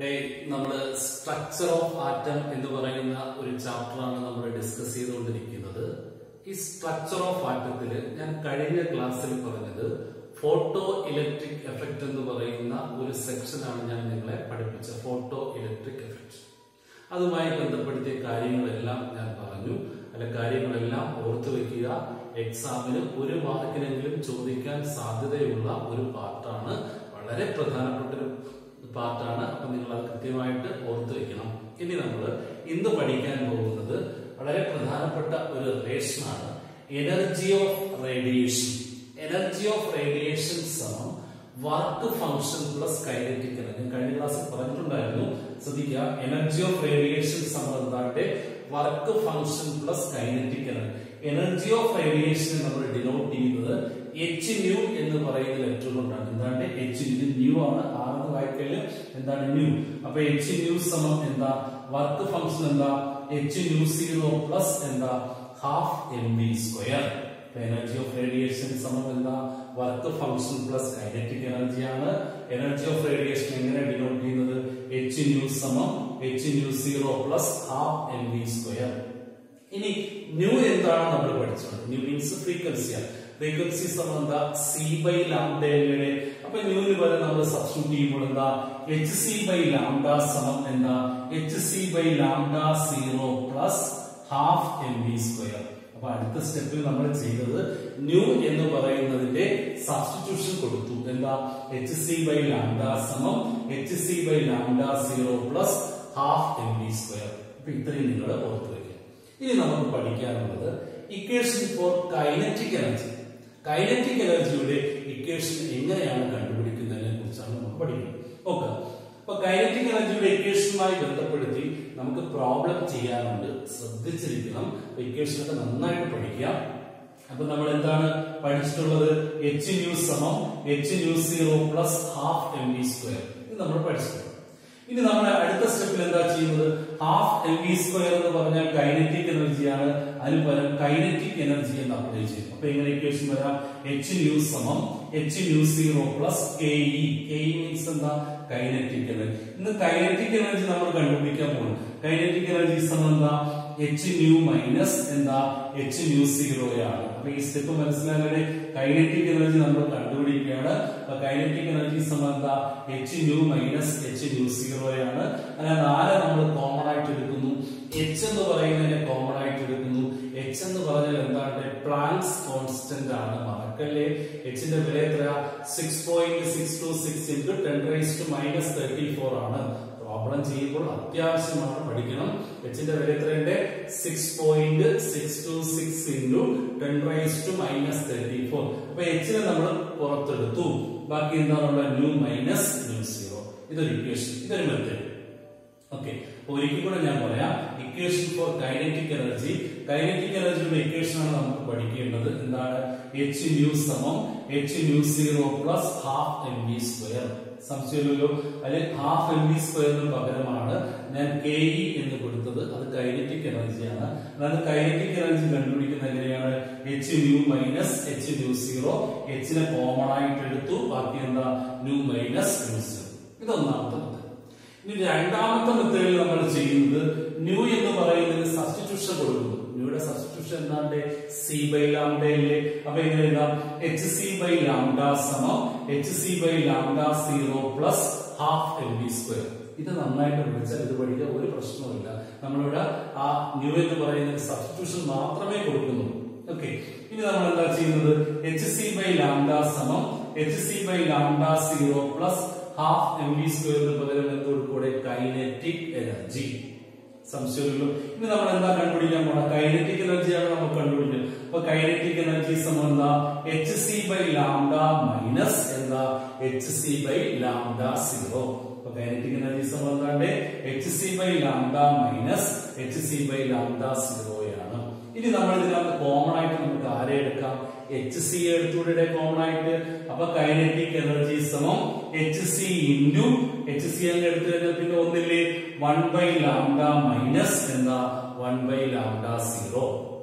day നമ്മൾ structure of atom എന്ന് പറയുന്ന ഒരു ചാപ്റ്ററാണ് നമ്മൾ ഡിസ്കസ് ചെയ്തുകൊണ്ടിരിക്കുന്നത് ഈ സ്ട്രക്ചർ ഓഫ് ആറ്റത്തിൽ ഞാൻ കഴിഞ്ഞ ക്ലാസ്സിൽ പറഞ്ഞത് ഫോട്ടോ ഇലക്ട്രിക് എഫക്റ്റ് എന്ന് പറയുന്ന ഒരു സെക്ഷനാണ് ഞാൻ നിങ്ങളെ പഠിപ്പിച്ച ഫോട്ടോ ഇലക്ട്രിക് എഫക്റ്റ് അതുമായി ബന്ധപ്പെടുത്തിയ കാര്യങ്ങളെല്ലാം ഞാൻ പറഞ്ഞു അല്ല കാര്യങ്ങളെല്ലാം ഓർത്തു വെക്കുക എക്സാമിന് ഒരു മാർക്കിനെങ്കിലും ചോദിക്കാൻ സാധ്യതയുള്ള ഒരു പാർട്ടാണ് വളരെ പ്രധാനപ്പെട്ട ഒരു പാർട്ടാണ് അപ്പൊ നിങ്ങൾ അത് കൃത്യമായിട്ട് ഓർത്തു വെക്കണം ഇനി നമ്മൾ ഇന്ന് പഠിക്കാൻ പോകുന്നത് വളരെ പ്രധാനപ്പെട്ട ഒരു റിലേഷൻ ആണ് energy of radiation energy of radiation സമം work function plus kinetic energy കഴിഞ്ഞ ക്ലാസ്സിൽ പറഞ്ഞിട്ടുണ്ടായിരുന്നു ശ്രദ്ധിക്കുക എനർജി ഓഫ് റേഡിയേഷൻ സമം എന്താട്ടെ work function plus kinetic energy energy of radiation നമ്മൾ ഡിനോട്ട് ചെയ്യുന്നത് എച്ച് ന്യൂ എന്ന് പറയുന്ന ലെറ്റർ കൊണ്ടാണ് എന്താണ് എച്ച് ന്യൂ ന്യൂ ആണ് ആണെന്ന് വായിക്കല് എന്താണ് ന്യൂ അപ്പൊ എച്ച് ന്യൂ സമം എന്താ വർക്ക് ഫംഗ്ഷൻ എന്താ എച്ച് ന്യൂ സീറോ പ്ലസ് എന്താ half M V square energy of radiation സമം എന്താ work function plus kinetic energy ആണ് എനർജി ഓഫ് റേഡിയേഷൻ എങ്ങനെ ഡിനോട്ട് ചെയ്യുന്നത് എച്ച് ന്യൂ സമം H nu zero plus half M V square ഇനി nu എന്താണ് നമ്മൾ പഠിച്ചത് ന്യൂ മീൻസ് ഫ്രീക്വൻസി ആണ് ഫ്രീക്വൻസി സമം എന്താ സി ബൈ ലാംഡയുടെ അപ്പൊ ന്യൂവിന് വരെ നമ്മൾ സബ്സ്റ്റിറ്റ്യൂട്ട് ചെയ്യുമ്പോൾ എന്താ എച്ച് സി ബൈ ലാംഡ സമം എന്താ H C by lambda zero plus half M V square അപ്പൊ അടുത്ത സ്റ്റെപ്പിൽ നമ്മൾ ചെയ്തത് ന്യൂ എന്ന് പറയുന്നതിന്റെ സബ്സ്റ്റിറ്റ്യൂഷൻ കൊടുത്തു എന്താ എച്ച് സി ബൈ ലാംഡ സമം H C by lambda zero plus half M V square അപ്പൊ ഇത്രയും നിങ്ങൾ ഓർത്തു വെക്കുക ഇനി നമുക്ക് പഠിക്കാനുള്ളത് equation for kinetic energy kinetic എനർജിയുടെ ഇക്വേഷൻ എങ്ങനെയാണ് കണ്ടുപിടിക്കുന്നതിനെ കുറിച്ചാണ് നമുക്ക് പഠിക്കുന്നത് ഓക്കെ അപ്പൊ കൈനറ്റിക് എനർജിയുടെ ഇക്വേഷനുമായി ബന്ധപ്പെടുത്തി നമുക്ക് പ്രോബ്ലം ചെയ്യാനുണ്ട് ശ്രദ്ധിച്ചിരിക്കണം ഇക്വേഷൻ ഒക്കെ നന്നായിട്ട് പഠിക്കാം അപ്പൊ നമ്മൾ എന്താണ് പഠിച്ചിട്ടുള്ളത് എച്ച് ന്യൂ സമം H nu zero plus half M V square ഇത് നമ്മൾ പഠിച്ചിട്ടുണ്ട് ഇനി നമ്മൾ അടുത്ത സ്റ്റെപ്പിൽ എന്താ ചെയ്യുന്നത് ഹാഫ് എം വി സ്ക്വയർ എന്ന് പറഞ്ഞാൽ കൈനറ്റിക് എനർജിയാണ് അതിന് പകരം കൈനറ്റിക് എനർജി എന്ന് അപ്ലൈ ചെയ്യും അപ്പൊ എങ്ങനെ ഇക്വേഷൻ വരാം എച്ച് ന്യൂ സമം H nu zero plus K E K E means എന്താ കൈനറ്റിക് എനർജി ഇന്ന് കൈനറ്റിക് എനർജി നമ്മൾ കണ്ടുപിടിക്കാൻ പോകുന്നു കൈനറ്റിക് എനർജി സമം എന്താ എച്ച് ന്യൂ മൈനസ് എന്താ എച്ച് ന്യൂ സീറോയാണ് അപ്പൊ ഈ സ്റ്റെപ്പ് മനസ്സിലാകാതെ കൈനറ്റിക് എനർജി നമ്മൾ കണ്ടുപിടിക്കുകയാണ് അപ്പൊ കൈനറ്റിക് എനർജി സമം എന്താ H nu minus H nu സീറോയാണ് അല്ലാതെ ആരെ നമ്മൾ കോമൺ ആയിട്ട് എടുക്കുന്നു എച്ച് എന്ന് പറയുന്നതിനെ കോമൺ ആയിട്ട് എടുക്കുന്നു എച്ച് എന്ന് പറഞ്ഞാൽ എന്താണ് പ്ലാങ്സ് കോൺസ്റ്റന്റ് ആണ് മറക്കല്ലേ എച്ചിന്റെ വില എത്ര six point six two six into ten raise to minus thirty four ആണ് പ്രോബ്ലം ചെയ്യുമ്പോൾ അത്യാവശ്യമാണ് പഠിക്കണം എച്ചിന്റെ വില എത്രയുണ്ട് six point six two six into ten raise to minus thirty four അപ്പൊ എച്ചിനെ നമ്മൾ പുറത്തെടുത്തു ബാക്കി എന്താണുള്ള ന്യൂ മൈനസ് ന്യൂ സീറോ ഇതൊരു ഇക്വേഷൻ ഇതൊരു മെത്തേഡ് ഓക്കെ ഒരിക്കൽ കൂടെ ഞാൻ പറയാം equation for kinetic energy kinetic എനർജിയുടെ ഇക്വേഷൻ ആണ് നമുക്ക് പഠിക്കേണ്ടത് എന്താണ് എച്ച് ന്യൂ സമം H nu zero plus half M V square സംശയമില്ലല്ലോ അതിൽ ഹാഫ് എം വി സ്ക്വയറിന് പകരമാണ് ഞാൻ കെ ഇ എന്ന് കൊടുത്തത് അത് കൈനറ്റിക് എനർജിയാണ് അതായത് കൈനറ്റിക് എനർജി കണ്ടുപിടിക്കുന്നത് എങ്ങനെയാണ് H nu minus H nu zero എച്ചിനെ കോമൺ ആയിട്ട് എടുത്തു ബാക്കി എന്താ ന്യൂ മൈനസ് ന്യൂ സീറോ ഇതൊന്നാമത്തെ മെത്തേഡ് ഇനി രണ്ടാമത്തെ മെത്തേഡിൽ നമ്മൾ ചെയ്യുന്നത് ന്യൂ എന്ന് പറയുന്നതിന് സബ്സ്റ്റിറ്റ്യൂഷൻ കൊടുക്കുന്നു ന്യൂയുടെ സബ്സ്റ്റിറ്റ്യൂഷൻ എന്താണ്ട് സി ബൈ ലാംഡയല്ലേ അപ്പൊ എങ്ങനെ എഴുതാം എച്ച് സി ബൈ ലാംഡ സമം H C by lambda zero plus half M B square ഇത് നന്നായിട്ട് പഠിച്ചാൽ ഇത് പഠിക്കാൻ ഒരു പ്രശ്നവുമില്ല നമ്മളിവിടെ ആ ന്യൂ എന്ന് പറയുന്ന സബ്സ്റ്റിറ്റ്യൂഷൻ മാത്രമേ കൊടുക്കുന്നുള്ളൂ ഓക്കെ ഇനി നമ്മൾ എന്താ ചെയ്യുന്നത് എച്ച് സി ബൈ ലാംഡ സമം H C by lambda zero plus half M V സ്ക്വയറിന് പകരം എന്തോട് കൂടെ കൈനറ്റിക് എനർജി സംശയമില്ലല്ലോ ഇനി നമ്മൾ എന്താ കണ്ടുപിടിക്കാൻ പോണ കൈനറ്റിക് എനർജിയാണ് നമ്മൾ കണ്ടുപിടിക്കുന്നത് അപ്പൊ കൈനറ്റിക് എനർജി സമം എന്താ H C by lambda minus എന്താ H C by lambda zero അപ്പൊ കൈനറ്റിക് എനർജി സമം എന്താണ്ട് H C by lambda minus H C by lambda സീറോയാണ് ഇനി നമ്മൾ ഇതിനകത്ത് കോമൺ ആയിട്ട് നമുക്ക് ആരെ എടുക്കാം എച്ച് സി എടുത്തുകൂടെ കോമൺ ആയിട്ട് അപ്പൊ കൈനറ്റിക് എനർജി സമം H C into H C അങ്ങ് എടുത്തു കഴിഞ്ഞാൽ പിന്നെ ഒന്നില്ലേ വൺ ബൈ ലാംഡ മൈനസ് എന്താ വൺ ബൈ ലാംഡ സീറോ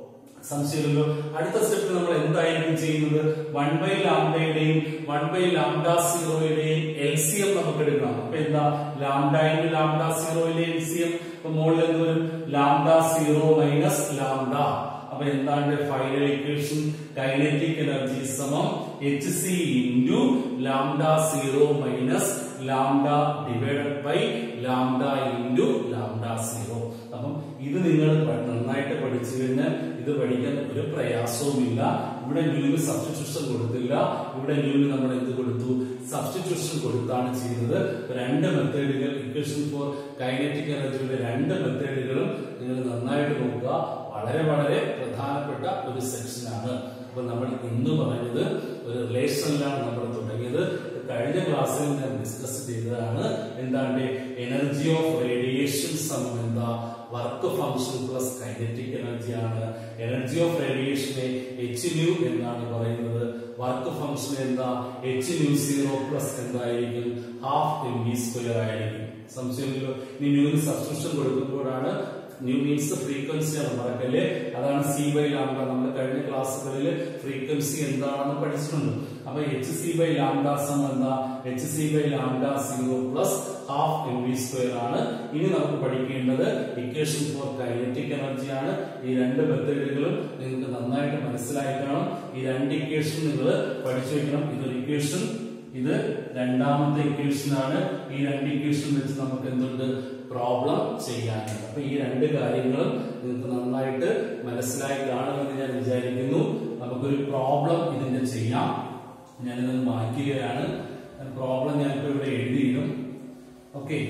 സംശയമില്ലല്ലോ അടുത്ത സ്റ്റെപ്പിൽ നമ്മൾ എന്തായിരിക്കും ചെയ്യുന്നത് വൺ ബൈ ലാംഡയുടെയും വൺ ബൈ ലാംഡ സീറോയുടെയും എൽ സി എം നമുക്ക് എടുക്കണം അപ്പൊ എന്താ ലാംഡ ഇൻറ്റു ലാംഡ സീറോയിലെ എൽ സി എം അപ്പൊ മുകളിൽ എന്ത് വരും ലാംഡ സീറോ മൈനസ് ലാംഡ അപ്പൊ എന്താണ് ഫൈനൽ ഇക്വേഷൻ കൈനറ്റിക് എനർജി സമം H C into lambda zero minus lambda divided by lambda into lambda zero അപ്പം ഇത് നിങ്ങൾ പ- നന്നായിട്ട് പഠിച്ചു കഴിഞ്ഞാൽ ഇത് പഠിക്കാൻ ഒരു പ്രയാസവുമില്ല ഇവിടെ ന്യൂവിന് സബ്സ്റ്റിറ്റ്യൂഷൻ കൊടുത്തില്ല ഇവിടെ ന്യൂവിന് നമ്മൾ എന്ത് കൊടുത്തു സബ്സ്റ്റിറ്റ്യൂഷൻ കൊടുത്താണ് ചെയ്യുന്നത് രണ്ട് മെത്തേഡുകൾ ഇക്വേഷൻ ഫോർ കൈനറ്റിക് എനർജിയുടെ രണ്ട് മെത്തേഡുകളും നിങ്ങൾ നന്നായിട്ട് നോക്കുക വളരെ വളരെ പ്രധാനപ്പെട്ട ഒരു സെക്ഷനാണ് അപ്പൊ നമ്മൾ ഇന്ന് പറഞ്ഞത് ഒരു റിലേഷനിലാണ് നമ്മൾ തുടങ്ങിയത് കഴിഞ്ഞ ക്ലാസ്സിൽ ഞാൻ ഡിസ്കസ് ചെയ്തതാണ് എന്താണ് എനർജി ഓഫ് റേഡിയേഷൻ സമം എന്താ work function plus kinetic energy ആണ് എനർജി ഓഫ് റേഡിയേഷനെ എച്ച് ന്യൂ എന്നാണ് പറയുന്നത് വർക്ക് ഫംഗ്ഷൻ എന്താ എച്ച് ന്യൂ സീറോ പ്ലസ് എന്തായിരിക്കും ഹാഫ് എം വി സ്ക്വയർ ആയിരിക്കും സംശയമില്ലല്ലോ ഇനി ന്യൂവിന് സബ്സ്ക്രിപ്ഷൻ കൊടുക്കുമ്പോഴാണ് ന്യൂ മീൻസ് ഫ്രീക്വൻസി ആണ് മറക്കല്ലേ അതാണ് സി ബൈ ലാംഡ നമ്മൾ കഴിഞ്ഞ ക്ലാസ്സുകളിൽ ഫ്രീക്വൻസി എന്താണെന്ന് പഠിച്ചിട്ടുണ്ട് അപ്പൊ എച്ച് സി ബൈ ലാംഡ സം എന്താ H C by lambda zero plus half M V square ആണ് ഇനി നമുക്ക് പഠിക്കേണ്ടത് ഇക്വേഷൻ ഫോർ കൈനറ്റിക് എനർജി ആണ് ഈ രണ്ട് മെത്തേഡുകളും നിങ്ങൾക്ക് നന്നായിട്ട് മനസ്സിലായി കാണും ഈ രണ്ട് ഇക്വേഷൻ നിങ്ങൾ പഠിച്ചു വെക്കണം ഇതൊരു ഇക്വേഷൻ ഇത് രണ്ടാമത്തെ ഇക്വേഷൻ ആണ് ഈ രണ്ട് ഇക്വേഷൻ വെച്ച് നമുക്ക് എന്തുണ്ട് പ്രോബ്ലം ചെയ്യാനുണ്ട് അപ്പൊ ഈ രണ്ട് കാര്യങ്ങളും നിങ്ങൾക്ക് നന്നായിട്ട് മനസ്സിലായി കാണുമെന്ന് ഞാൻ വിചാരിക്കുന്നു നമുക്കൊരു പ്രോബ്ലം ഇതിന്റെ ചെയ്യാം ഞാനിത് മാറ്റുകയാണ് പ്രോബ്ലം ഞാനിപ്പോ ഇവിടെ എഴുതിയിടും ഓക്കെ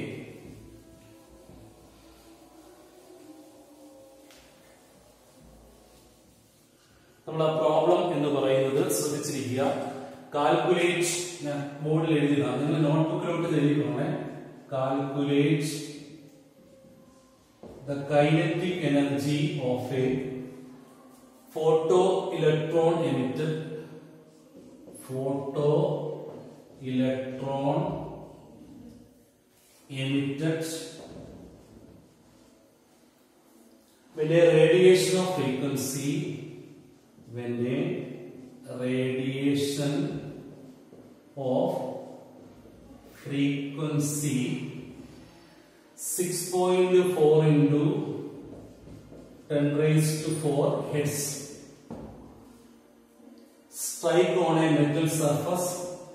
നമ്മൾ ആ പ്രോബ്ലം എന്ന് പറയുന്നത് ശ്രദ്ധിച്ചിരിക്കുക കാൽക്കുലേറ്റ് ഞാൻ ബോർഡിൽ എഴുതിയതാണ് നിങ്ങൾ നോട്ട്ബുക്കിലോട്ട് എഴുതിക്കോണേ calculate the kinetic energy of a photo electron emitted photo electron emitted when a radiation of frequency when a radiation of frequency 6.4 into 10 raised to 4 hertz strike on a metal surface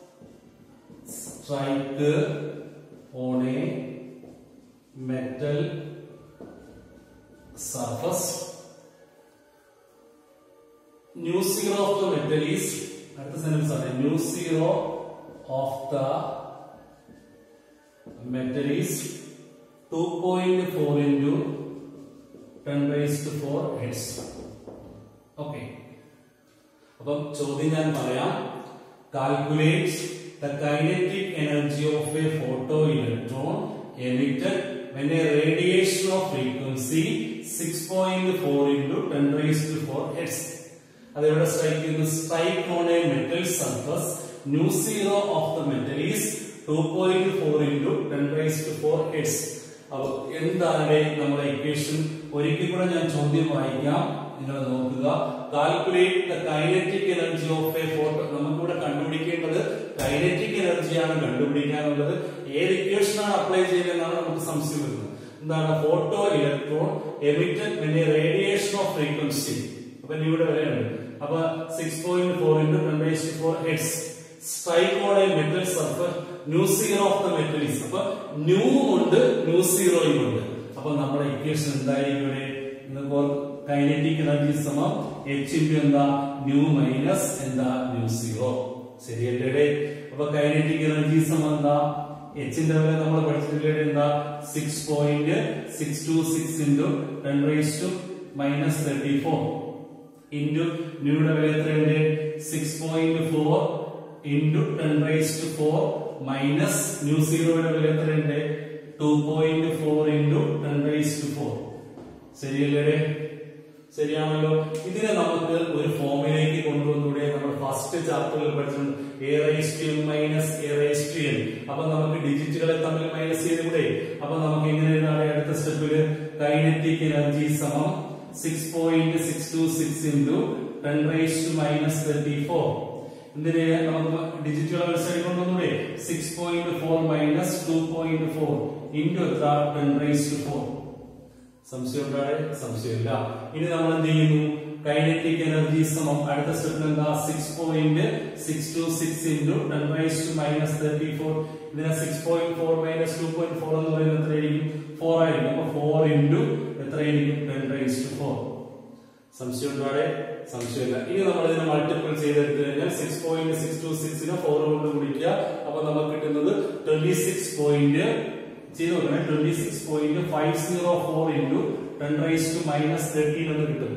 strike on a metal surface nu zero of the metal is അടുത്ത sentence ആണ് nu zero of the metal is 2.4 into 10 raised to 4 hertz okay അപ്പം ചോദ്യം ഞാൻ പറയാം calculate the kinetic energy of a photo electron emitted when a radiation of frequency 6.4 into 10 raised to 4 hertz അതെവിടെ strike ചെയ്യുന്നു strike on a metal surface nu zero of the metal is two point four into ten raise to four hertz അപ്പൊ എന്താണ് നമ്മുടെ equation ഒരിക്കൽ കൂടെ ഞാൻ ചോദ്യം വായിക്കാം നിങ്ങൾ നോക്കുക calculate the kinetic energy of a photo നമുക്കിവിടെ കണ്ടുപിടിക്കേണ്ടത് കൈനറ്റിക് എനർജിയാണ് കണ്ടുപിടിക്കാനുള്ളത് ഏത് ഇക്വേഷനാണ് അപ്ലൈ ചെയ്യുന്നതെന്നാണ് നമുക്ക് സംശയം വരുന്നത് എന്താണ് photo electron emitted when a radiation of frequency അപ്പൊ ഇവിടെ വരെയുണ്ട് അപ്പൊ six point four into ten raise to four hertz strike on a metal surface nu zero of the metal is അപ്പൊ ന്യൂ ഉണ്ട് ന്യൂ സീറോയും ഉണ്ട് അപ്പൊ നമ്മുടെ ഇക്വേഷൻ എന്തായിരിക്കും ഇവിടെ കൈനറ്റിക് എനർജി സമം എച്ച് ഇൻറ്റു എന്താ ന്യൂ മൈനസ് എന്താ ന്യൂ സീറോ ശരിയല്ലേ അപ്പൊ കൈനറ്റിക് എനർജി സമം എന്താ എച്ചിന്റെ വില നമ്മൾ പഠിച്ചിട്ടില്ലേ എന്താ six point six two six into ten raise to minus thirty four into ന്യൂയുടെ വില എത്രയുണ്ട് six point four into ten raise to four minus nu സീറോയുടെ വില എത്രയുണ്ട് two point four into ten raise to four ശരിയല്ലേ ശരിയാണല്ലോ ഇതിനെ നമുക്ക് ഒരു ഫോമിലേക്ക് കൊണ്ടുവന്നൂടെ നമ്മൾ ഫസ്റ്റ് ചാപ്റ്ററിൽ പഠിച്ചിട്ടുണ്ട് a raise to minus a raise two n അപ്പൊ നമുക്ക് ഡിജിറ്റുകളെ തമ്മിൽ മൈനസ് ചെയ്തുകൂടെ അപ്പൊ നമുക്ക് എങ്ങനെ എഴുതാം അടുത്ത സ്റ്റെപ്പില് കൈനറ്റിക് എനർജി സമം six point six two six into ten raise to minus thirty four എന്തിന് നമുക്ക് ഡിജിറ്റുകൾ വെബ്സൈറ്റ് കൊണ്ടുവന്നൂടെ six point four minus two point four into എത്ര ടെൻ റൈസ് ടു ഫോർ സംശയം ഉണ്ടാടെ സംശയമില്ല ഇനി നമ്മൾ എന്ത് ചെയ്യുന്നു കൈനറ്റിക് എനർജി സമം അടുത്ത സ്റ്റെപ്പിൽ എന്താ six point six two six into ten raise to minus thirty four ഇതിനെ six point four minus two point four എന്ന് പറയുന്നത് എത്രയായിരിക്കും ഫോർ ആയിരിക്കും അപ്പൊ ഫോർ ഇൻറ്റു എത്രയായിരിക്കും ടെൻ റൈസ് ടു ഫോർ സംശയം ഉണ്ടാടെ സംശയമില്ല ഇനി നമ്മൾ ഇതിനെ മൾട്ടിപ്പിൾ ചെയ്തെടുത്തു കഴിഞ്ഞാൽ സിക്സ് പോയിന്റ് സിക്സ് ടു സിക്സിനെ ഫോർ കൊണ്ട് ഗുണിക്കുക അപ്പൊ നമുക്ക് കിട്ടുന്നത് ട്വന്റി സിക്സ് പോയിന്റ് ചെയ്ത് നോക്കണേ twenty six point five zero four into ten raise to minus thirteen എന്ന് കിട്ടും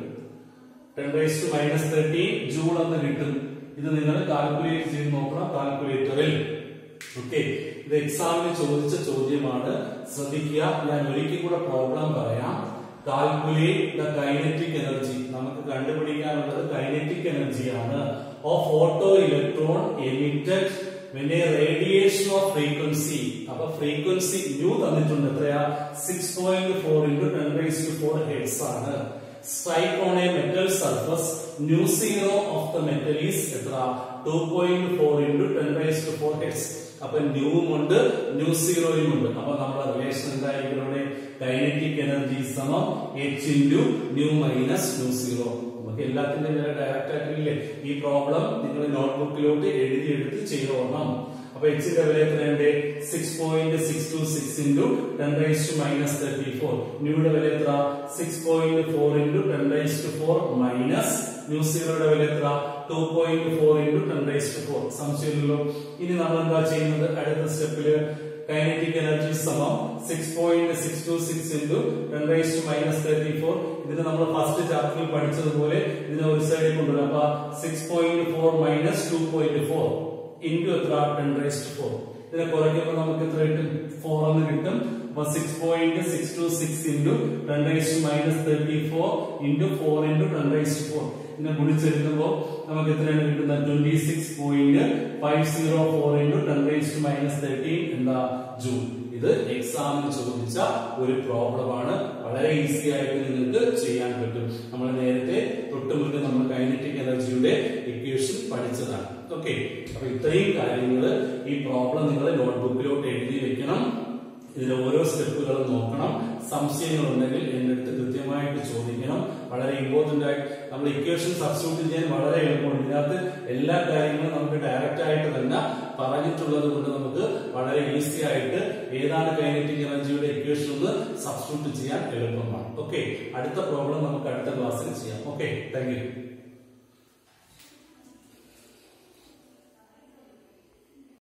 ten raise to minus thirteen joule എന്ന് കിട്ടും ഇത് നിങ്ങൾ കാൽക്കുലേറ്റ് ചെയ്ത് നോക്കണം കാൽക്കുലേറ്ററിൽ ഓക്കെ ഇത് എക്സാമിന് ചോദിച്ച ചോദ്യമാണ് ശ്രദ്ധിക്കുക ഞാൻ ഒരിക്കൽ കൂടെ പ്രോബ്ലം പറയാം കാൽക്കുലേറ്റ് ദ കൈനറ്റിക് എനർജി നമുക്ക് കണ്ടുപിടിക്കാനുള്ളത് കൈനറ്റിക് എനർജിയാണ് of photo electron emitted when a radiation of frequency അപ്പൊ ഫ്രീക്വൻസി ന്യൂ തന്നിട്ടുണ്ട് എത്രയാ six point four into ten raise to four hertz ആണ് strike on a metal surface nu zero of the metal is എത്ര two point four into ten raise to four hertz അപ്പൊ ന്യൂവും ഉണ്ട് new സീറോയും ഉണ്ട് അപ്പൊ നമ്മുടെ റിലേഷൻ എന്തായിരിക്കും ഇവിടെ കൈനറ്റിക് എനർജി സമം H into nu minus nu zero നമുക്ക് എല്ലാത്തിന്റെ വില ഡയറക്റ്റ് ആക്കില്ലേ ഈ പ്രോബ്ലം നിങ്ങൾ നോട്ട്ബുക്കിലോട്ട് എഴുതി എടുത്ത് ചെയ്തോണം അപ്പൊ എച്ചിന്റെ വില എത്രയുണ്ട് six point six two six into ten raise to minus thirty four ന്യൂയുടെ വില എത്ര six point four into ten raise to four minus nu സീറോയുടെ വില എത്ര two point four into ten raise to four സംശയമില്ലല്ലോ ഇനി നമ്മൾ എന്താ ചെയ്യുന്നത് അടുത്ത സ്റ്റെപ്പില് കൈനറ്റിക് എനർജി സമം six point six two six into ten raise to minus thirty four ഇതിന് നമ്മൾ ഫസ്റ്റ് ചാപ്റ്ററിൽ പഠിച്ചതുപോലെ ഇതിനെ ഒരു സൈഡിൽ കൊണ്ടുവരും അപ്പൊ six point four minus two point four into എത്ര ടെൻ റൈസ് ടു ഫോർ ഇതിനെ കുറയ്ക്കുമ്പോൾ നമുക്ക് എത്ര കിട്ടും ഫോർ എന്ന് കിട്ടും അപ്പൊ six point six two six into ten raise to minus thirty four into four into ten raise to four ഇതിനെ ഗുണിച്ചെടുക്കുമ്പോൾ നമുക്ക് എത്രയാണ് കിട്ടുന്നത് twenty six point five zero four into ten raise to minus thirteen എന്താ joule ഇത് എക്സാമിന് ചോദിച്ച ഒരു പ്രോബ്ലം ആണ് വളരെ ഈസി ആയിട്ട് നിങ്ങൾക്ക് ചെയ്യാൻ പറ്റും നമ്മൾ നേരത്തെ തൊട്ടുമുന്നേ നമ്മൾ കൈനറ്റിക് എനർജിയുടെ ഇക്വേഷൻ പഠിച്ചതാണ് ഓക്കെ അപ്പൊ ഇത്രയും കാര്യങ്ങൾ ഈ പ്രോബ്ലം നിങ്ങൾ നോട്ട്ബുക്കിലോട്ട് എഴുതി വെക്കണം ഇതിന്റെ ഓരോ സ്റ്റെപ്പുകളും നോക്കണം സംശയങ്ങൾ ഉണ്ടെങ്കിൽ എന്റെ അടുത്ത് കൃത്യമായിട്ട് ചോദിക്കണം വളരെ ഇമ്പോർട്ടന്റ് ആയി നമ്മൾ ഇക്വേഷൻ സബ്സ്റ്റിറ്റ്യൂട്ട് ചെയ്യാൻ വളരെ എളുപ്പമാണ് ഇതിനകത്ത് എല്ലാ കാര്യങ്ങളും നമുക്ക് ഡയറക്റ്റ് ആയിട്ട് തന്നെ പറഞ്ഞിട്ടുള്ളത് കൊണ്ട് നമുക്ക് വളരെ ഈസി ആയിട്ട് ഏതാണ് കൈനറ്റിക് എനർജിയുടെ ഇക്വേഷൻ എന്ന് സബ്സ്റ്റിറ്റ്യൂട്ട് ചെയ്യാൻ എളുപ്പമാണ് ഓക്കെ അടുത്ത പ്രോബ്ലം നമുക്ക് അടുത്ത ക്ലാസ്സിൽ ചെയ്യാം ഓക്കെ താങ്ക് യു